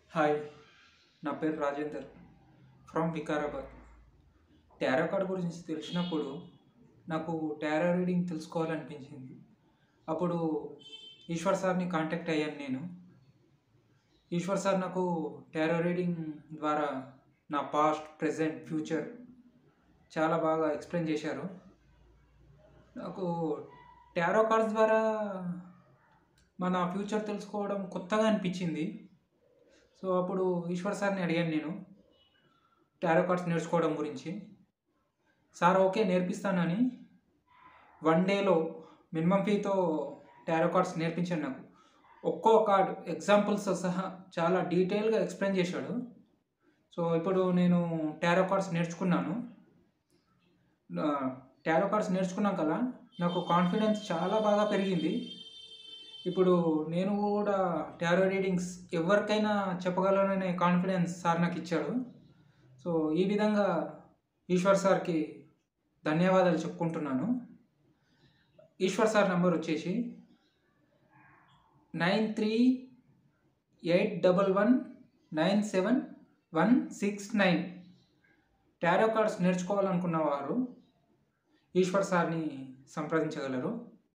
hi నా పేరు Rajender from Vikarabad tarot card గురించి తెలిసినప్పుడు నాకు టారో రీడింగ్ తెలుసుకోవాలనిపించింది అప్పుడు ఈశ్వర్ సార్ని కాంటాక్ట్ అయ్యాను నేను ఈశ్వర్ సార్ నాకు టారో రీడింగ్ ద్వారా నా పాస్ట్ ప్రెజెంట్ ఫ్యూచర్ చాలా బాగా ఎక్స్ప్లెయిన్ చేశారు నాకు టారో కార్డ్స్ ద్వారా మన ఫ్యూచర్ తెలుసుకోవడం కొత్తగా అనిపించింది సో అప్పుడు ఈశ్వర్ సార్ని అడిగాను నేను టారో కార్డ్స్ నేర్చుకోవడం గురించి సార్ ఓకే నేర్పిస్తానని వన్ డేలో మినిమం ఫీతో టారో కార్డ్స్ నేర్పించాడు నాకు ఒక్కో కార్డ్ ఎగ్జాంపుల్స్తో సహా చాలా డీటెయిల్గా ఎక్స్ప్లెయిన్ చేశాడు సో ఇప్పుడు నేను టారో కార్డ్స్ నేర్చుకున్నాను టారో కార్డ్స్ నేర్చుకున్నాం కదా నాకు కాన్ఫిడెన్స్ చాలా బాగా పెరిగింది ఇప్పుడు నేను కూడా టారో రీడింగ్స్ ఎవరికైనా చెప్పగలననే కాన్ఫిడెన్స్ సార్ నాకు ఇచ్చాడు సో ఈ విధంగా ఈశ్వర్ సార్కి ధన్యవాదాలు చెప్పుకుంటున్నాను ఈశ్వర్ సార్ నంబర్ వచ్చేసి nine three eight double one nine seven one six nine tarot cards నేర్చుకోవాలనుకున్న వారు ఈశ్వర్ సార్ని సంప్రదించగలరు